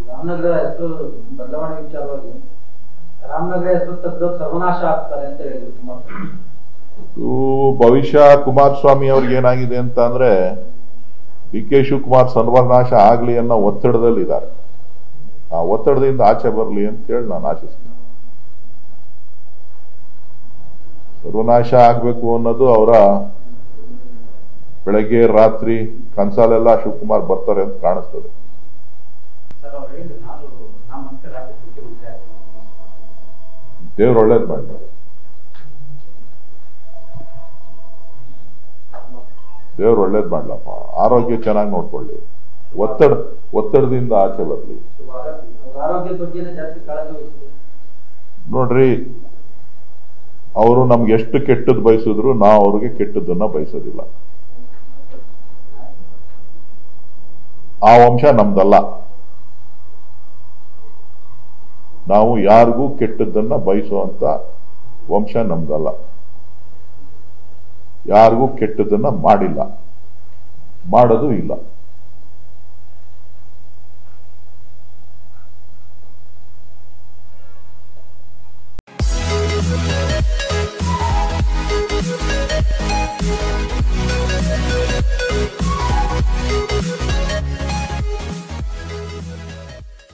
ರಾಮನಗರ ಹೆಸರು ಬದಲಾವಣೆ ವಿಚಾರವಾಗಿ ರಾಮನಗರ ಹೆಸರು ತೆಗೆದು ಸರ್ವನಾಶ ಆಗ್ತಾರೆ ಅಂತ ಹೇಳಿದ್ರು ಕುಮಾರಸ್ವಾಮಿ ಇದು ಭವಿಷ್ಯ ಕುಮಾರಸ್ವಾಮಿ ಅವ್ರಿಗೆ ಏನಾಗಿದೆ ಅಂತ ಅಂದ್ರೆ ಡಿ ಕೆ ಶಿವಕುಮಾರ್ ಸರ್ವನಾಶ ಆಗ್ಲಿ ಅನ್ನೋ ಒತ್ತಡದಲ್ಲಿ ಇದ್ದಾರೆ ಆ ಒತ್ತಡದಿಂದ ಆಚೆ ಬರಲಿ ಅಂತ ಹೇಳಿ ನಾನು ಆಶಿಸ್ತೀನಿ ಸರ್ವನಾಶ ಆಗ್ಬೇಕು ಅನ್ನೋದು ಅವರ ಬೆಳಗ್ಗೆ ರಾತ್ರಿ ಕನ್ಸಾಲೆಲ್ಲ ಶಿವಕುಮಾರ್ ಬರ್ತಾರೆ ಅಂತ ಕಾಣಿಸ್ತದೆ ಸರ್ ಅವ್ರು ಹೇಳಿದ್ರು ನಾನು ನಮ್ಮ ಮತ್ತೆ ರಾಜ್ಯದ ಮುಖ್ಯಮಂತ್ರಿ ಆಗ್ತೀನಿ ದೇವ್ರು ಒಳ್ಳೇದ್ ಮಾಡ್ತಾರೆ ದೇವ್ರು ಒಳ್ಳೇದ್ ಮಾಡ್ಲಪ್ಪ ಆರೋಗ್ಯ ಚೆನ್ನಾಗಿ ನೋಡ್ಕೊಳ್ಳಿ ಒತ್ತಡ ಒತ್ತಡದಿಂದ ಆಚೆ ಬರಲಿ ಅವ್ರ ಆರೋಗ್ಯದ ಬಗ್ಗೆನೇ ಜಾಸ್ತಿ ಕಾಳಜಿ ವಹಿಸಿದ್ರು ನೋಡ್ರಿ ಅವರು ನಮ್ಗೆ ಎಷ್ಟು ಕೆಟ್ಟದ್ದು ಬಯಸಿದ್ರು ನಾವು ಅವ್ರಿಗೆ ಕೆಟ್ಟದ್ದನ್ನ ಬಯಸೋದಿಲ್ಲ ಆ ವಂಶ ನಮ್ದಲ್ಲ ನಾವು ಯಾರಿಗೂ ಕೆಟ್ಟದ್ದನ್ನ ಬಯಸುವಂತ ವಂಶ ನಮ್ದಲ್ಲ ಯಾರಿಗೂ ಕೆಟ್ಟದ್ದನ್ನ ಮಾಡಿಲ್ಲ ಮಾಡೋದು ಇಲ್ಲ